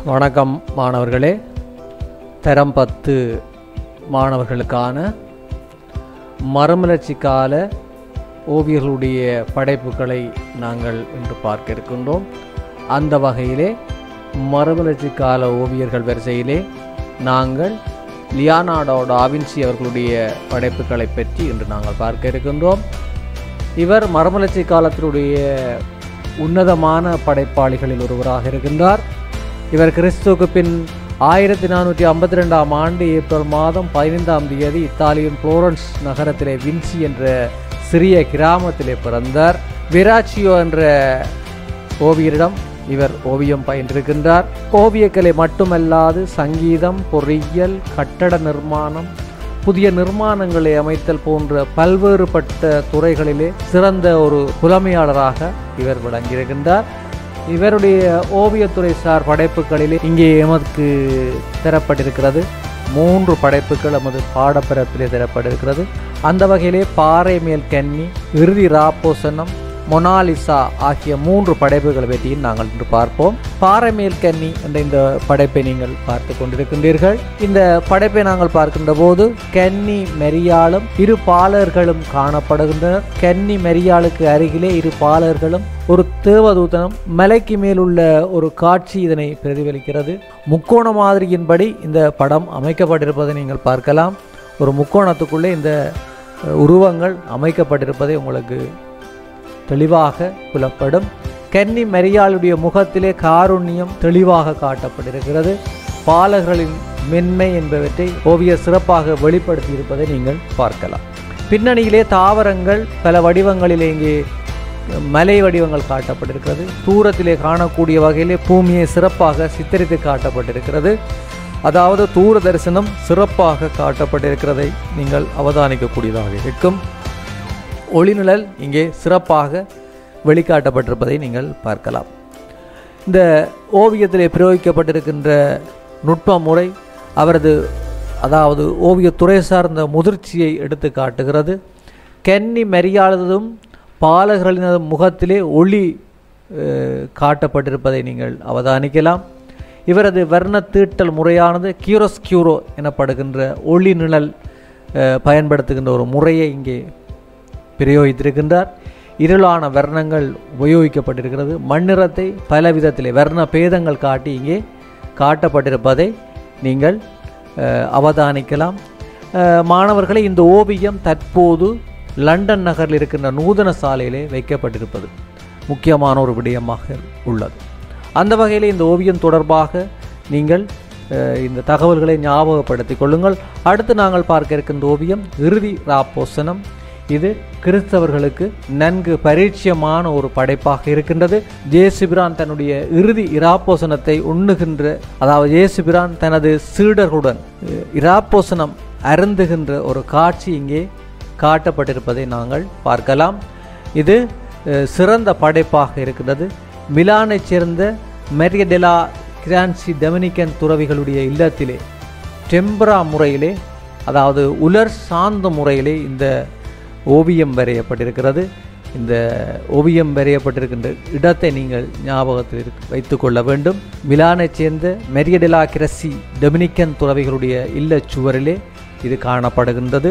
வணக்கம் மாணவர்களே தரம் பத்து மாணவர்களுக்கான மறுமலர்ச்சி கால ஓவியர்களுடைய படைப்புகளை நாங்கள் இன்று பார்க்க இருக்கின்றோம் அந்த வகையிலே மறுமலர்ச்சி கால ஓவியர்கள் வரிசையிலே நாங்கள் லியானார்டோ டாவின்சி அவர்களுடைய படைப்புகளை பற்றி இன்று நாங்கள் பார்க்க இருக்கின்றோம் இவர் மறுமலர்ச்சி காலத்தினுடைய உன்னதமான படைப்பாளிகளில் ஒருவராக இருக்கின்றார் இவர் கிறிஸ்துவுக்கு பின் ஆயிரத்தி நானூற்றி ஐம்பத்தி ரெண்டாம் ஆண்டு ஏப்ரல் மாதம் பதினைந்தாம் தேதி இத்தாலியின் புளோரன்ஸ் நகரத்திலே வின்சி என்ற சிறிய கிராமத்திலே பிறந்தார் விராச்சியோ என்ற ஓவியரிடம் இவர் ஓவியம் பயின்றிருக்கின்றார் ஓவியக்கலை மட்டுமல்லாது சங்கீதம் பொறியியல் கட்டட நிர்மாணம் புதிய நிர்மாணங்களை அமைத்தல் போன்ற பல்வேறுபட்ட துறைகளிலே சிறந்த ஒரு புலமையாளராக இவர் விளங்கியிருக்கின்றார் இவருடைய ஓவியத்துறை சார் படைப்புகளிலே இங்கே எமக்கு தரப்பட்டிருக்கிறது மூன்று படைப்புகள் நமது பாடப்பிறப்பிலே தரப்பட்டிருக்கிறது அந்த வகையிலே பாறை மேல் கன்னி இறுதி ராப்போசனம் மொனாலிசா ஆகிய மூன்று படைப்புகளை பற்றியும் நாங்கள் இன்று பார்ப்போம் பாறை மேல் கன்னி என்ற இந்த படைப்பை நீங்கள் பார்த்து கொண்டிருக்கின்றீர்கள் இந்த படைப்பை நாங்கள் பார்க்கின்ற போது கன்னி மெரியாளும் இரு பாலர்களும் காணப்படுகின்றனர் கன்னி மெரியாளுக்கு அருகிலே இரு பாலர்களும் ஒரு தேவதூதனம் மலைக்கு மேலுள்ள ஒரு காட்சி இதனை பிரதிபலிக்கிறது முக்கோண மாதிரியின்படி இந்த படம் அமைக்கப்பட்டிருப்பதை நீங்கள் பார்க்கலாம் ஒரு முக்கோணத்துக்குள்ளே இந்த உருவங்கள் அமைக்கப்பட்டிருப்பதை உங்களுக்கு தெளிவாக புலப்படும் கன்னி மரியாளுடைய முகத்திலே காருண்யம் தெளிவாக காட்டப்பட்டிருக்கிறது பாலகர்களின் மென்மை என்பவற்றை ஓவியர் சிறப்பாக வெளிப்படுத்தி இருப்பதை நீங்கள் பார்க்கலாம் பின்னணியிலே தாவரங்கள் பல வடிவங்களிலே இங்கே மலை வடிவங்கள் காட்டப்பட்டிருக்கிறது தூரத்திலே காணக்கூடிய வகையிலே பூமியை சிறப்பாக சித்தரித்து காட்டப்பட்டிருக்கிறது அதாவது தூர தரிசனம் சிறப்பாக காட்டப்பட்டிருக்கிறதை நீங்கள் அவதானிக்கக்கூடியதாக இருக்கும் ஒளிநிழல் இங்கே சிறப்பாக வெளிக்காட்டப்பட்டிருப்பதை நீங்கள் பார்க்கலாம் இந்த ஓவியத்திலே பிரயோகிக்கப்பட்டிருக்கின்ற நுட்ப முறை அவரது அதாவது ஓவியத்துறை சார்ந்த முதிர்ச்சியை எடுத்து காட்டுகிறது கன்னி மரியாததும் பாலகர்களினது முகத்திலே ஒளி காட்டப்பட்டிருப்பதை நீங்கள் அவதானிக்கலாம் இவரது வர்ண தீட்டல் முறையானது கியூரோஸ்கியூரோ எனப்படுகின்ற ஒளி நிழல் பயன்படுத்துகின்ற ஒரு முறையை இங்கே பிரயோகித்திருக்கின்றார் இருளான வர்ணங்கள் உபயோகிக்கப்பட்டிருக்கிறது மண்ணிறத்தை பல விதத்திலே வர்ண பேதங்கள் காட்டி இங்கே காட்டப்பட்டிருப்பதை நீங்கள் அவதானிக்கலாம் மாணவர்களை இந்த ஓவியம் தற்போது லண்டன் நகரில் இருக்கின்ற நூதன சாலையிலே வைக்கப்பட்டிருப்பது முக்கியமான ஒரு விடயமாக உள்ளது அந்த வகையில் இந்த ஓவியம் தொடர்பாக நீங்கள் இந்த தகவல்களை ஞாபகப்படுத்திக் கொள்ளுங்கள் அடுத்து நாங்கள் பார்க்க இருக்கின்ற ஓவியம் இறுதி ராப்போசனம் இது கிறிஸ்தவர்களுக்கு நன்கு பரிச்சயமான ஒரு படைப்பாக இருக்கின்றது ஜேசுபிரான் தன்னுடைய இறுதி இராப்போசனத்தை உண்ணுகின்ற அதாவது ஜேசுபிரான் தனது சீடர்களுடன் இராப்போசனம் அருந்துகின்ற ஒரு காட்சி இங்கே காட்டப்பட்டிருப்பதை நாங்கள் பார்க்கலாம் இது சிறந்த படைப்பாக இருக்கின்றது மிலானைச் சேர்ந்த மெரியடெலா கிரான்சி டொமினிக்கன் துறவிகளுடைய இல்லத்திலே டெம்பரா முறையிலே அதாவது உலர் சார்ந்த முறையிலே இந்த ஓவியம் வரையப்பட்டிருக்கிறது இந்த ஓவியம் வரையப்பட்டிருக்கின்ற இடத்தை நீங்கள் ஞாபகத்தில் வைத்து கொள்ள வேண்டும் மிலானைச் சேர்ந்த மெரியடெலா கிரசி டொமினிக்கன் துறவிகளுடைய இல்லச் சுவரிலே இது காணப்படுகின்றது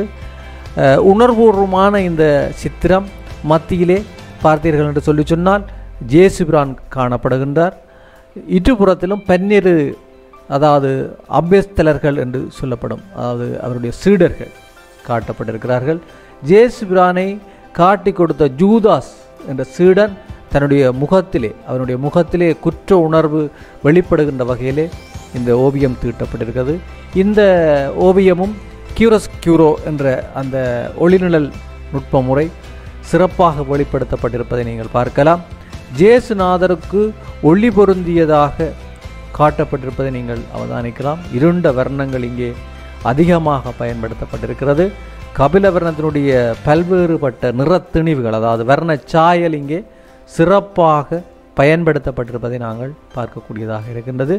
உணர்வுபூர்வமான இந்த சித்திரம் மத்தியிலே பார்த்தீர்கள் என்று சொல்லி சொன்னால் ஜேசுபிரான் காணப்படுகின்றார் இருபுறத்திலும் பன்னிரு அதாவது அபியஸ்தலர்கள் என்று சொல்லப்படும் அதாவது அவருடைய சீடர்கள் காட்டப்பட்டிருக்கிறார்கள் ஜேசுபிரானை காட்டி கொடுத்த ஜூதாஸ் என்ற சீடன் தன்னுடைய முகத்திலே அவனுடைய முகத்திலே குற்ற உணர்வு வெளிப்படுகின்ற வகையிலே இந்த ஓவியம் தீட்டப்பட்டிருக்கிறது இந்த ஓவியமும் கியூரஸ் கியூரோ என்ற அந்த ஒளிநிழல் நுட்ப முறை சிறப்பாக வெளிப்படுத்தப்பட்டிருப்பதை நீங்கள் பார்க்கலாம் ஜேசுநாதருக்கு ஒளி பொருந்தியதாக காட்டப்பட்டிருப்பதை நீங்கள் அவதானிக்கலாம் இருண்ட வர்ணங்கள் இங்கே அதிகமாக பயன்படுத்தப்பட்டிருக்கிறது கபில வர்ணத்தினுடைய பல்வேறுபட்ட நிறத்திணிவுகள் அதாவது வர்ண சாயல் இங்கே சிறப்பாக பயன்படுத்தப்பட்டிருப்பதை நாங்கள் பார்க்கக்கூடியதாக இருக்கின்றது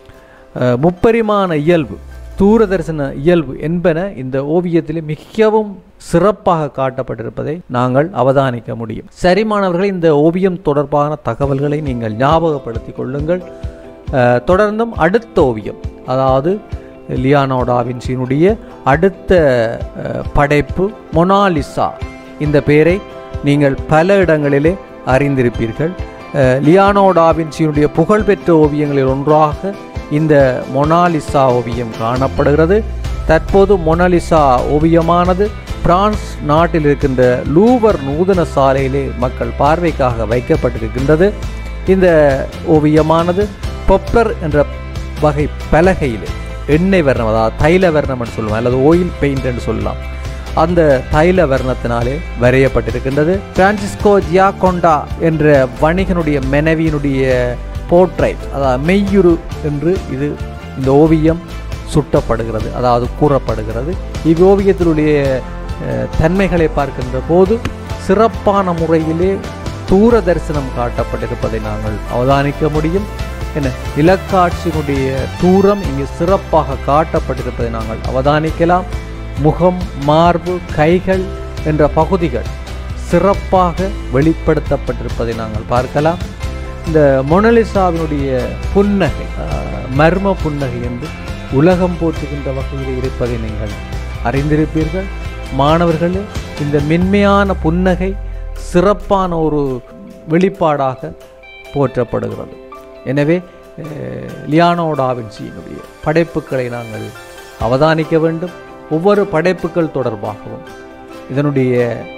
முப்பரிமாண இயல்பு தூரதர்சன இயல்பு என்பன இந்த ஓவியத்திலே மிகவும் சிறப்பாக காட்டப்பட்டிருப்பதை நாங்கள் அவதானிக்க முடியும் சரி மாணவர்களே இந்த ஓவியம் தொடர்பான தகவல்களை நீங்கள் ஞாபகப்படுத்திக் கொள்ளுங்கள் அஹ், தொடர்ந்தும் அடுத்த ஓவியம் அதாவது லியானோ டாவின்சியினுடைய அடுத்த அஹ், படைப்பு மொனாலிசா இந்த பெயரை நீங்கள் பல இடங்களிலே அறிந்திருப்பீர்கள் அஹ், லியானோ டாவின்சியினுடைய புகழ்பெற்ற ஓவியங்களில் ஒன்றாக இந்த மொனாலிசா ஓவியம் காணப்படுகிறது தற்போது மொனாலிசா ஓவியமானது பிரான்ஸ் நாட்டில் இருக்கின்ற லூவர் நூதன சாலையிலே மக்கள் பார்வைக்காக வைக்கப்பட்டிருக்கின்றது இந்த ஓவியமானது பொப்பர் என்ற வகை பலகையில் எண்ணெய் வர்ணம் அதாவது தைல வர்ணம் என்று சொல்லுவோம் அல்லது ஆயில் பெயிண்ட் என்று சொல்லலாம் அந்த தைல வர்ணத்தினாலே வரையப்பட்டிருக்கின்றது பிரான்சிஸ்கோ ஜியாகொண்டா என்ற வணிகனுடைய மனைவியினுடைய போர்ட்ரைட் அதாவது மெய்யுரு என்று இது இந்த ஓவியம் சுட்டப்படுகிறது அதாவது கூறப்படுகிறது இவ்வோவியத்தினுடைய அஹ், தன்மைகளை பார்க்கின்ற போது சிறப்பான முறையிலே தூர தரிசனம் காட்டப்பட்டிருப்பதை நாங்கள் அவதானிக்க முடியும் என்ன இலக்காட்சியினுடைய தூரம் இங்கு சிறப்பாக காட்டப்பட்டிருப்பதை நாங்கள் அவதானிக்கலாம் முகம் மார்பு கைகள் என்ற பகுதிகள் சிறப்பாக வெளிப்படுத்தப்பட்டிருப்பதை நாங்கள் பார்க்கலாம் இந்த மொனலிசாவினுடைய புன்னகை அஹ், மர்ம புன்னகை என்று உலகம் போற்றுகின்ற வகையில் இருப்பதை நீங்கள் அறிந்திருப்பீர்கள் மாணவர்களே இந்த மென்மையான புன்னகை சிறப்பான ஒரு வெளிப்பாடாக போற்றப்படுகிறது எனவே அஹ், லியானோ டாவின்சியினுடைய படைப்புகளை நாங்கள் அவதானிக்க வேண்டும் ஒவ்வொரு படைப்புகள் தொடர்பாகவும் இதனுடைய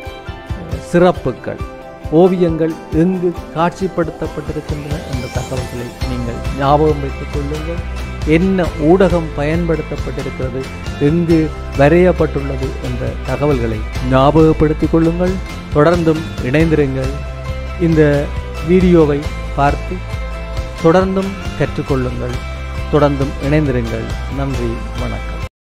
அஹ், சிறப்புகள் ஓவியங்கள் எங்கு காட்சிப்படுத்தப்பட்டிருக்கின்றன என்ற தகவல்களை நீங்கள் ஞாபகம் வைத்துக் கொள்ளுங்கள் என்ன ஊடகம் பயன்படுத்தப்பட்டிருக்கிறது எங்கு வரையப்பட்டுள்ளது என்ற தகவல்களை ஞாபகப்படுத்திக் கொள்ளுங்கள் தொடர்ந்தும் இணைந்திருங்கள் இந்த வீடியோவை பார்த்து தொடர்ந்தும் கற்றுக்கொள்ளுங்கள் தொடர்ந்தும் இணைந்திருங்கள் நன்றி வணக்கம்